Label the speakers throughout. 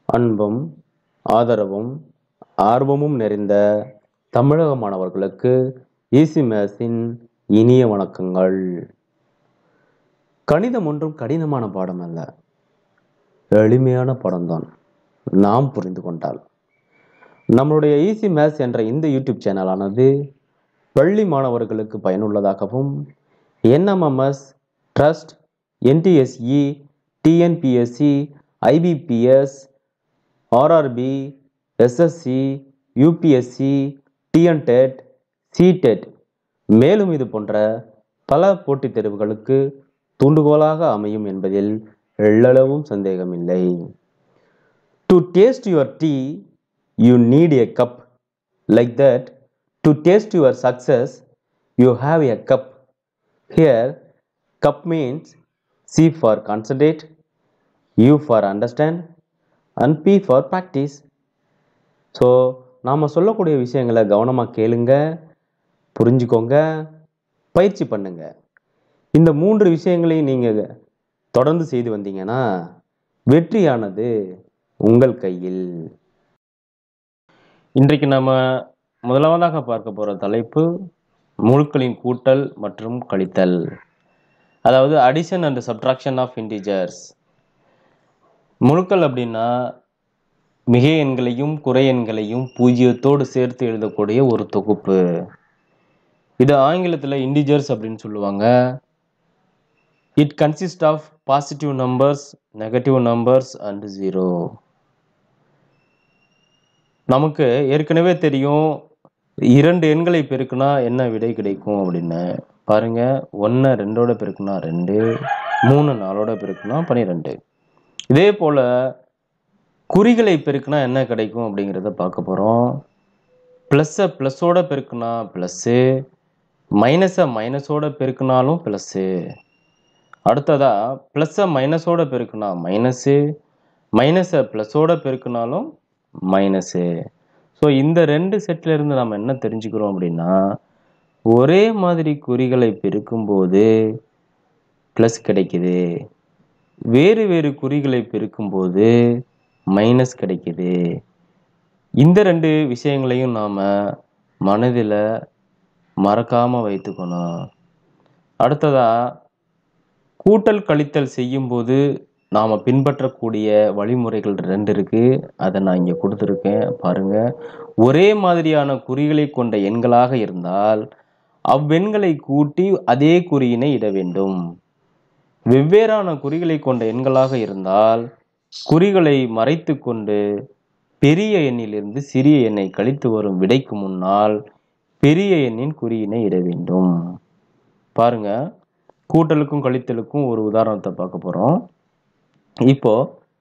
Speaker 1: அன்பும் ஆதரவும் ஆர்வமும் நிறைந்த தமிழக மாணவர்களுக்கு ஈசி மேத்ஸின் இனிய வணக்கங்கள் கணிதம் ஒன்றும் கடினமான பாடம் அல்ல எளிமையான பாடம்தான் நாம் புரிந்து கொண்டால் நம்மளுடைய ஈசி மேத்ஸ் என்ற இந்த யூடியூப் சேனலானது பள்ளி மாணவர்களுக்கு பயனுள்ளதாகவும் NMMS trust NTSE TNPSC IBPS RRB SSC UPSC TNTET CTET மேலும் இது போன்ற பல போட்டித் தேர்வுகளுக்கு தூண்டுகோலாக அமையும் என்பதில் எள்ளளவும் சந்தேகமில்லை to taste your tea you need a cup like that to taste your success you have a cup here cup means C for concentrate U for understand and P for practice so நாம் சொல்லக்கூடிய விஷயங்களை கவனமாக கேளுங்க புரிஞ்சுக்கோங்க பயிற்சி பண்ணுங்க இந்த மூன்று விஷயங்களையும் நீங்கள் தொடர்ந்து செய்து வந்தீங்கன்னா வெற்றியானது உங்கள் கையில் இன்றைக்கு நம்ம முதலாவதாக பார்க்க போகிற தலைப்பு முழுக்களின் கூட்டல் மற்றும் கழித்தல் அதாவது addition and subtraction of integers முழுக்கள் அப்படின்னா மிக எண்களையும் குறை எண்களையும் பூஜ்ஜியத்தோடு சேர்த்து எழுதக்கூடிய ஒரு தொகுப்பு இது ஆங்கிலத்தில் இண்டிஜர்ஸ் அப்படின்னு சொல்லுவாங்க it consist of positive numbers negative numbers and zero நமக்கு ஏற்கனவே தெரியும் இரண்டு எண்களை பெருக்குனா என்ன விடை கிடைக்கும் அப்படின்னு பாருங்க ஒன்றை ரெண்டோட பெருக்குனா ரெண்டு மூணு நாலோட பெருக்குனா பன்னிரெண்டு இதே போல குறிகளை பெருக்குனா என்ன கிடைக்கும் அப்படிங்கிறத பார்க்க போகிறோம் ப்ளஸ்ஸை ப்ளஸ்ஸோட பெருக்குனா ப்ளஸ்ஸு மைனஸை மைனஸோட பெருக்குனாலும் ப்ளஸ்ஸு அடுத்ததா ப்ளஸ்ஸை மைனஸோட பெருக்குனா மைனஸு மைனஸை ப்ளஸ்ஸோட பெருக்குனாலும் மைனஸு ஸோ இந்த ரெண்டு செட்டில் இருந்து நம்ம என்ன தெரிஞ்சுக்கிறோம் அப்படின்னா ஒரே மாதிரி குறிகளை பெருக்கும்போது ப்ளஸ் கிடைக்குது வேறு வேறு குறிகளை பெருக்கும்போது மைனஸ் கிடைக்குது இந்த ரெண்டு விஷயங்களையும் நாம் மனதில் மறக்காமல் வைத்துக்கணும் அடுத்ததாக கூட்டல் கழித்தல் செய்யும்போது நாம் பின்பற்றக்கூடிய வழிமுறைகள் ரெண்டு இருக்குது அதை நான் இங்கே கொடுத்துருக்கேன் பாருங்கள் ஒரே மாதிரியான குறிகளை கொண்ட எண்களாக இருந்தால் அவ்வெண்களை கூட்டி அதே குறியினை இட வேண்டும் வெவ்வேறான குறிகளை கொண்ட எண்களாக இருந்தால் குறிகளை மறைத்து கொண்டு பெரிய எண்ணிலிருந்து சிறிய எண்ணை கழித்து வரும் விடைக்கு முன்னால் பெரிய எண்ணின் குறியினை இட வேண்டும் பாருங்க கூட்டலுக்கும் கழித்தலுக்கும் ஒரு உதாரணத்தை பார்க்க போகிறோம் இப்போ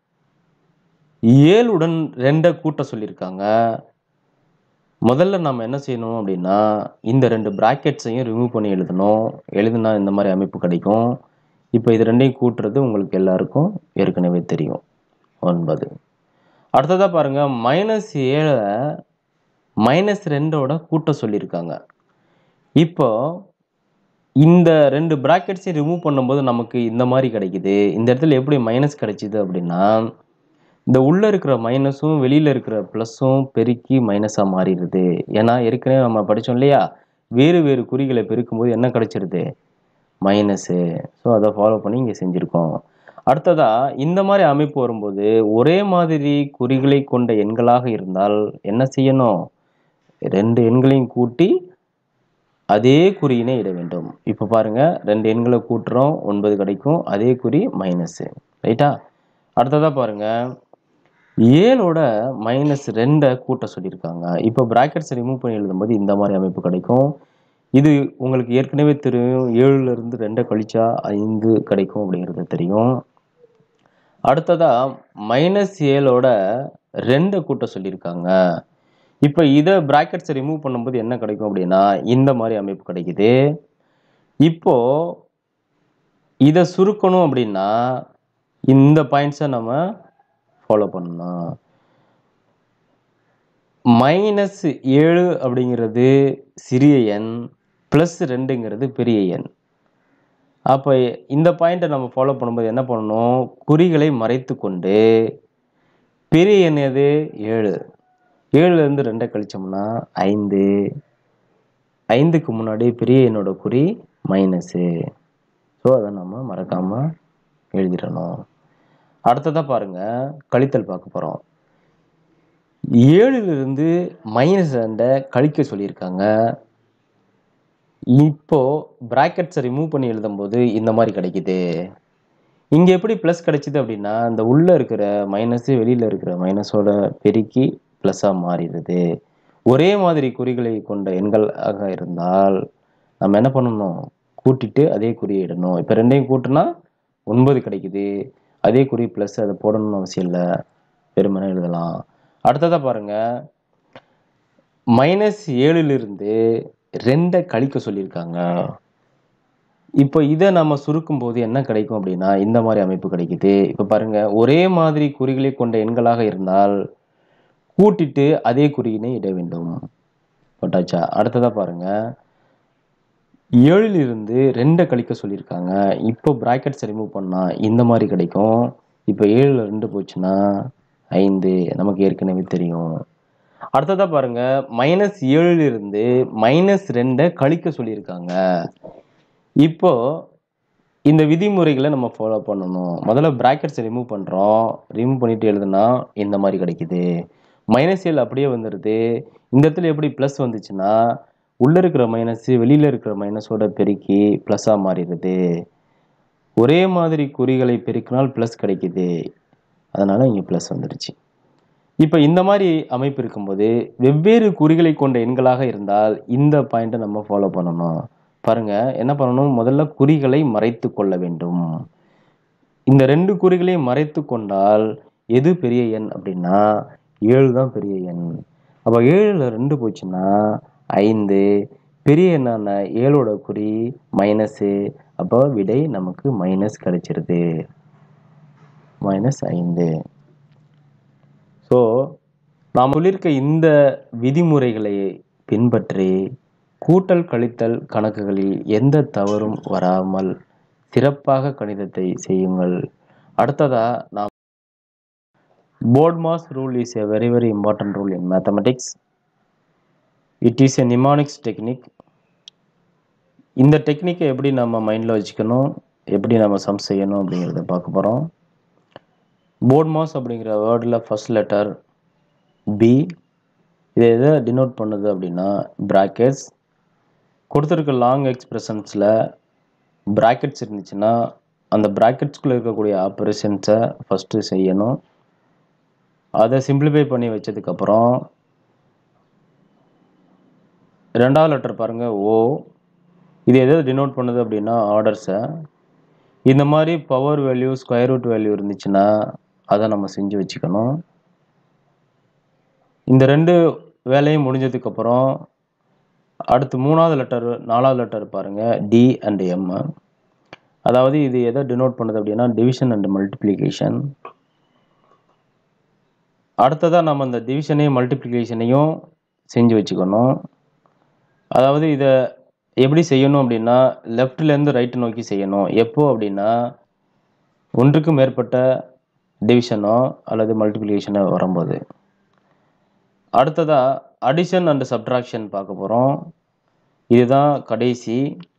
Speaker 1: ஏழுடன் ரெண்டை கூட்ட சொல்லியிருக்காங்க முதல்ல நம்ம என்ன செய்யணும் அப்படின்னா இந்த ரெண்டு ப்ராக்கெட்ஸையும் ரிமூவ் பண்ணி எழுதணும் எழுதுனா இந்த மாதிரி அமைப்பு கிடைக்கும் இப்போ இது ரெண்டையும் கூட்டுறது உங்களுக்கு எல்லாருக்கும் ஏற்கனவே தெரியும் ஒன்பது அடுத்ததாக பாருங்கள் மைனஸ் ஏழை மைனஸ் ரெண்டோட கூட்ட சொல்லியிருக்காங்க இப்போ இந்த ரெண்டு ப்ராக்கெட்ஸையும் ரிமூவ் பண்ணும்போது நமக்கு இந்த மாதிரி கிடைக்குது இந்த இடத்துல எப்படி மைனஸ் கிடைச்சிது அப்படின்னா இந்த உள்ளே இருக்கிற மைனஸும் வெளியில் இருக்கிற ப்ளஸ்ஸும் பெருக்கி மைனஸாக மாறிடுது ஏன்னா ஏற்கனவே நம்ம படித்தோம் இல்லையா வேறு வேறு குறிகளை பெருக்கும்போது என்ன கிடைச்சிருது மைனஸு ஸோ அதை ஃபாலோ பண்ணி இங்கே செஞ்சுருக்கோம் அடுத்ததாக இந்த மாதிரி அமைப்பு வரும்போது ஒரே மாதிரி குறிகளை கொண்ட எண்களாக இருந்தால் என்ன செய்யணும் ரெண்டு எண்களையும் கூட்டி அதே குறியினை இட வேண்டும் இப்போ பாருங்க ரெண்டு எண்களை கூட்டுறோம் ஒன்பது கிடைக்கும் அதே குறி மைனஸு ரைட்டா அடுத்ததாக பாருங்க ஏழோட மைனஸ் ரெண்டை கூட்ட சொல்லியிருக்காங்க இப்போ ப்ராக்கெட்ஸ் ரிமூவ் பண்ணி எழுதும்போது இந்த மாதிரி அமைப்பு கிடைக்கும் இது உங்களுக்கு ஏற்கனவே தெரியும் ஏழுல இருந்து ரெண்டை கழிச்சா ஐந்து கிடைக்கும் அப்படிங்கிறது தெரியும் அடுத்ததா மைனஸ் ஏழோட ரெண்டை கூட்ட சொல்லியிருக்காங்க இப்போ இதை ப்ராக்கெட்ஸை ரிமூவ் பண்ணும்போது என்ன கிடைக்கும் அப்படின்னா இந்த மாதிரி அமைப்பு கிடைக்குது இப்போ இதை சுருக்கணும் அப்படின்னா இந்த பாயிண்ட்ஸை நம்ம ஃபாலோ பண்ணணும் மைனஸ் ஏழு அப்படிங்கிறது சிறிய எண் ப்ளஸ் ரெண்டுங்கிறது பெரிய எண் அப்போ இந்த பாயிண்ட்டை நம்ம ஃபாலோ பண்ணும்போது என்ன பண்ணணும் குறிகளை மறைத்து கொண்டு பெரிய எண் எது ஏழு ஏழுல இருந்து ரெண்டை கழிச்சோம்னா ஐந்து ஐந்துக்கு முன்னாடி பெரிய எண்ணோட குறி மைனஸு ஸோ அதை நம்ம மறக்காம எழுதிடணும் அடுத்ததா பாருங்க கழித்தல் பார்க்க போறோம் ஏழுல இருந்து மைனஸ் ரெண்டை கழிக்க சொல்லியிருக்காங்க இப்போ பிராக்கெட்ஸை ரிமூவ் பண்ணி எழுதும்போது இந்த மாதிரி கிடைக்குது இங்க எப்படி ப்ளஸ் கிடைச்சிது அப்படின்னா இந்த உள்ள இருக்கிற மைனஸ் வெளியில இருக்கிற மைனஸோட பெருக்கி ப்ளஸ்ஸா மாறிடுது ஒரே மாதிரி குறிகளை கொண்ட எண்களாக இருந்தால் நம்ம என்ன பண்ணணும் கூட்டிட்டு அதே குறியை இடணும் இப்போ ரெண்டையும் கூட்டினா ஒன்பது கிடைக்குது அதே குறி ப்ளஸ் அதை போடணும்னு அவசியம் இல்லை வெறுமனே எழுதலாம் அடுத்ததா பாருங்க மைனஸ் ஏழுலிருந்து ரெண்டை கழிக்க சொல்லியிருக்காங்க இப்போ இதை நம்ம சுருக்கும் போது என்ன கிடைக்கும் அப்படின்னா இந்த மாதிரி அமைப்பு கிடைக்குது இப்போ பாருங்க ஒரே மாதிரி குறிகளை கொண்ட எண்களாக இருந்தால் கூட்டிட்டு அதே குறியினை இட வேண்டும் போட்டாச்சா அடுத்ததா பாருங்க ஏழுல இருந்து ரெண்டை கழிக்க சொல்லியிருக்காங்க இப்போ பிராக்கெட்ஸ் ரிமூவ் பண்ணா இந்த மாதிரி கிடைக்கும் இப்போ ஏழுல ரெண்டு போச்சுன்னா ஐந்து நமக்கு ஏற்கனவே தெரியும் அடுத்ததா பாருங்க மைனஸ் ஏழுல இருந்து மைனஸ் ரெண்டை கழிக்க சொல்லியிருக்காங்க இப்போ இந்த விதிமுறைகளை நம்ம ஃபாலோ பண்ணணும் முதல்ல பிராக்கெட்ஸை ரிமூவ் பண்ணுறோம் ரிமூவ் பண்ணிட்டு எழுதுனா இந்த மாதிரி கிடைக்குது மைனஸ் ஏழு அப்படியே வந்துடுது இந்த இடத்துல எப்படி ப்ளஸ் வந்துச்சுன்னா உள்ளே இருக்கிற மைனஸ் வெளியில் இருக்கிற மைனஸோட பெருக்கி ப்ளஸ்ஸாக மாறிடுது ஒரே மாதிரி குறிகளை பெருக்கினால் ப்ளஸ் கிடைக்குது அதனால இங்கே ப்ளஸ் வந்துடுச்சு இப்போ இந்த மாதிரி அமைப்பு இருக்கும்போது வெவ்வேறு குறிகளை கொண்ட எண்களாக இருந்தால் இந்த பாயிண்ட்டை நம்ம ஃபாலோ பண்ணணும் பாருங்க என்ன பண்ணணும் முதல்ல குறிகளை மறைத்து கொள்ள வேண்டும் இந்த ரெண்டு குறிகளையும் மறைத்து கொண்டால் எது பெரிய எண் அப்படின்னா ஏழு தான் பெரிய எண் அப்போ ஏழுல ரெண்டு போச்சுன்னா ஐந்து பெரிய எண்ணான ஏழோட குறி மைனஸு அப்போ விடை நமக்கு மைனஸ் கிடைச்சிருது மைனஸ் ஐந்து ஸோ நாம் சொல்லியிருக்க இந்த விதிமுறைகளை பின்பற்றி கூட்டல் கழித்தல் கணக்குகளில் எந்த தவறும் வராமல் சிறப்பாக கணிதத்தை செய்யுங்கள் அடுத்ததா நாம் BODMAS rule is a very very important rule in mathematics it is a mnemonics technique இந்த டெக்னிக்கை எப்படி நம்ம மைண்டில் வச்சுக்கணும் எப்படி நம்ம சம் செய்யணும் அப்படிங்கிறத பார்க்க போகிறோம் போர்ட் மாஸ் அப்படிங்கிற வேர்டில் ஃபர்ஸ்ட் லெட்டர் பி இதை எதை டினோட் பண்ணுது அப்படின்னா பிராக்கெட்ஸ் கொடுத்துருக்க லாங் எக்ஸ்பிரஷன்ஸில் பிராக்கெட்ஸ் இருந்துச்சுன்னா அந்த பிராக்கெட்ஸ்குள்ளே இருக்கக்கூடிய ஆப்ரேஷன்ஸை ஃபஸ்ட்டு செய்யணும் அதை சிம்பிளிஃபை பண்ணி வச்சதுக்கப்புறம் ரெண்டாவது லெட்டர் பாருங்கள் ஓ இது எதை டினோட் பண்ணுது அப்படின்னா ஆர்டர்ஸை இந்த மாதிரி power value square root value இருந்துச்சுன்னா அதை நம்ம செஞ்சு வச்சுக்கணும் இந்த ரெண்டு வேலையும் முடிஞ்சதுக்கப்புறம் அடுத்து மூணாவது லெட்டர் நாலாவது லெட்டர் பாருங்க டி அண்ட் எம் அதாவது இது எதை டினோட் பண்ணுது அப்படின்னா டிவிஷன் அண்ட் மல்டிப்ளிகேஷன் அடுத்ததாக நம்ம இந்த டிவிஷனையும் மல்டிப்ளிகேஷனையும் செஞ்சு வச்சுக்கணும் அதாவது இதை எப்படி செய்யணும் அப்படின்னா லெஃப்ட்லேருந்து ரைட்டு நோக்கி செய்யணும் எப்போ அப்படின்னா ஒன்றுக்கு மேற்பட்ட டிவிஷனோ அல்லது மல்டிப்ளிகேஷனோ வரும்போது அடுத்ததாக அடிஷன் அண்ட் சப்ட்ராக்ஷன் பார்க்க போகிறோம் இதுதான் கடைசி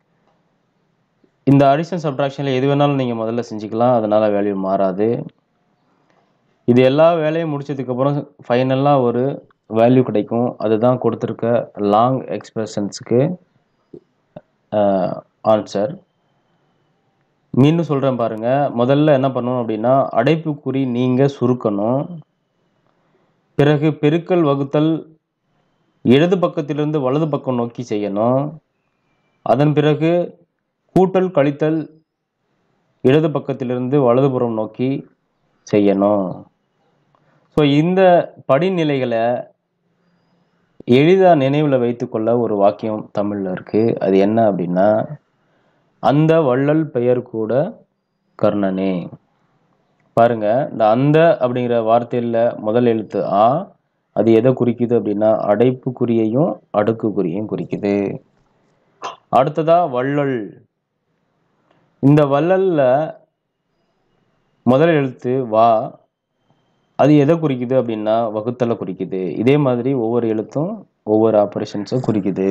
Speaker 1: இந்த அடிஷன் சப்ட்ராக்ஷனில் எது வேணாலும் நீங்கள் முதல்ல செஞ்சுக்கலாம் அதனால் வேல்யூ மாறாது இது எல்லா வேலையும் முடிச்சதுக்கப்புறம் ஃபைனலாக ஒரு வேல்யூ கிடைக்கும் அதுதான் கொடுத்துருக்க லாங் எக்ஸ்பிரஷன்ஸுக்கு ஆன்சர் மீண்டும் சொல்கிறேன் பாருங்க முதல்ல என்ன பண்ணணும் அப்படின்னா அடைப்புக்குறி நீங்கள் சுருக்கணும் பிறகு பெருக்கல் வகுத்தல் இடது பக்கத்திலிருந்து வலது பக்கம் நோக்கி செய்யணும் அதன் பிறகு கூட்டல் கழித்தல் இடது பக்கத்திலிருந்து வலதுபுறம் நோக்கி செய்யணும் ஸோ இந்த படிநிலைகளை எளிதாக நினைவில் வைத்துக்கொள்ள ஒரு வாக்கியம் தமிழில் இருக்குது அது என்ன அப்படின்னா அந்த வள்ளல் பெயர் கூட கர்ணனே பாருங்க இந்த அந்த அப்படிங்கிற வார்த்தையில் முதல் எழுத்து ஆ அது எதை குறிக்குது அப்படின்னா அடைப்புக்குறியையும் அடுக்குக்குறியையும் குறிக்குது அடுத்ததா வள்ளல் இந்த வள்ளல்ல முதல் எழுத்து வா அது எதை குறிக்குது அப்படின்னா வகுத்தலை குறிக்குது இதே மாதிரி ஒவ்வொரு எழுத்தும் ஒவ்வொரு ஆப்ரேஷன்ஸை குறிக்குது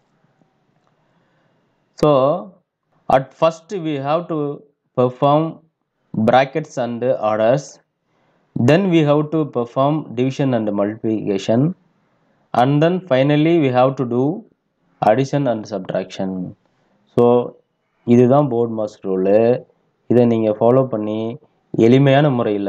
Speaker 1: so at first we have to perform brackets and orders then we have to perform division and multiplication and then finally we have to do addition and subtraction so இதுதான் போர்ட் மாஸ்டர் ரூலு இதை நீங்கள் follow பண்ணி எளிமையான முறையில்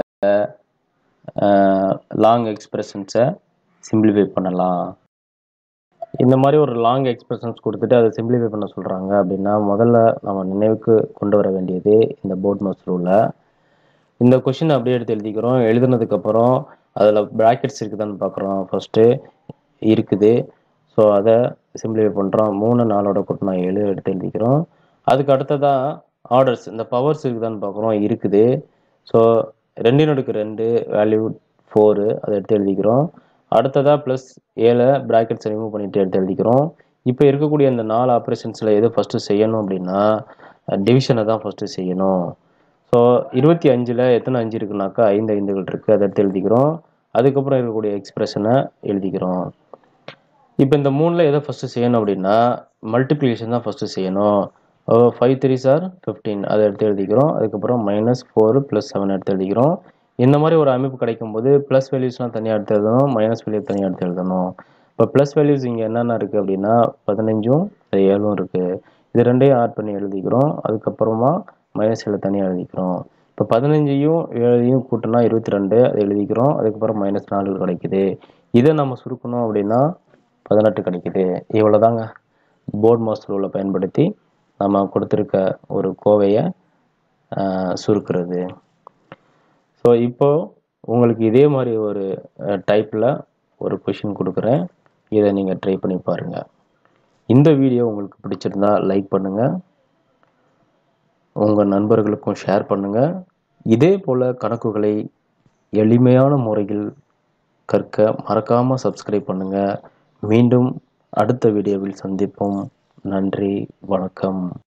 Speaker 1: long எக்ஸ்பிரஷன்ஸை simplify பண்ணலாம் இந்த மாதிரி ஒரு லாங் எக்ஸ்பிரஷன்ஸ் கொடுத்துட்டு அதை சிம்பிளிஃபை பண்ண சொல்கிறாங்க அப்படின்னா முதல்ல நம்ம நினைவுக்கு கொண்டு வர வேண்டியது இந்த போர்ட் மாஸ்டர் ரூலில் இந்த கொஷின் அப்படியே எடுத்து எழுதிக்கிறோம் எழுதுனதுக்கப்புறம் அதில் ப்ராக்கெட்ஸ் இருக்குதான்னு பார்க்குறோம் ஃபஸ்ட்டு இருக்குது ஸோ அதை சிம்பிளிஃபை பண்ணுறோம் மூணு நாலோட கூட்டினா ஏழு எடுத்து எழுதிக்கிறோம் அதுக்கு அடுத்ததாக ஆர்டர்ஸ் இந்த பவர்ஸ் இருக்குதான்னு பார்க்குறோம் இருக்குது ஸோ ரெண்டின் அடுக்கு ரெண்டு வேல்யூ ஃபோரு அதை எடுத்து எழுதிக்கிறோம் அடுத்ததாக ப்ளஸ் ஏழை ப்ராக்கெட்ஸை ரிமூவ் பண்ணிட்டு எடுத்து எழுதிக்கிறோம் இப்போ இருக்கக்கூடிய அந்த நாலு ஆப்ரேஷன்ஸில் எது ஃபஸ்ட்டு செய்யணும் அப்படின்னா டிவிஷனை தான் ஃபஸ்ட்டு செய்யணும் ஸோ இருபத்தி அஞ்சில் எத்தனை அஞ்சு இருக்குனாக்கா ஐந்து ஐந்துகள் இருக்குது அதை எடுத்து எழுதிக்கிறோம் அதுக்கப்புறம் இருக்கக்கூடிய எக்ஸ்பிரஷனை எழுதிக்கிறோம் இப்போ இந்த மூணில் எதை ஃபஸ்ட்டு செய்யணும் அப்படின்னா மல்டிப்ளிகேஷன் தான் ஃபஸ்ட்டு செய்யணும் ஃபைவ் த்ரீ சார் ஃபிஃப்டீன் அதை எடுத்து எழுதிக்கிறோம் அதுக்கப்புறம் மைனஸ் ஃபோர் ப்ளஸ் செவன் எடுத்து எழுதிக்கிறோம் இந்த மாதிரி ஒரு அமைப்பு கிடைக்கும் போது ப்ளஸ் வேல்யூஸ்லாம் தனியாக எடுத்து எழுதணும் மைனஸ் வேல்யூ தனியாக எடுத்து எழுதணும் இப்போ ப்ளஸ் வேல்யூஸ் இங்கே என்னென்ன இருக்குது அப்படின்னா பதினஞ்சும் ஏழும் இருக்குது இது ரெண்டையும் ஆட் பண்ணி எழுதிக்கிறோம் அதுக்கப்புறமா மைனஸ் ஏழு தனியாக எழுதிக்கிறோம் இப்போ பதினஞ்சையும் ஏழையும் கூட்டினா இருபத்தி ரெண்டு அதை எழுதிக்கிறோம் அதுக்கப்புறம் மைனஸ் நாலு கிடைக்குது இதை நம்ம சுருக்கணும் அப்படின்னா பதினெட்டு கிடைக்குது இவ்வளோதாங்க போர்ட் மாஸ்டர் ரூலை பயன்படுத்தி நம்ம கொடுத்துருக்க ஒரு கோவையை சுருக்கிறது ஸோ இப்போது உங்களுக்கு இதே மாதிரி ஒரு டைப்பில் ஒரு கொஷின் கொடுக்குறேன் இதை நீங்கள் ட்ரை பண்ணி பாருங்கள் இந்த வீடியோ உங்களுக்கு பிடிச்சிருந்தா லைக் பண்ணுங்கள் உங்கள் நண்பர்களுக்கும் ஷேர் பண்ணுங்கள் இதே போல் கணக்குகளை எளிமையான முறையில் கற்க மறக்காமல் சப்ஸ்கிரைப் பண்ணுங்கள் மீண்டும் அடுத்த வீடியோவில் சந்திப்போம் நன்றி வணக்கம்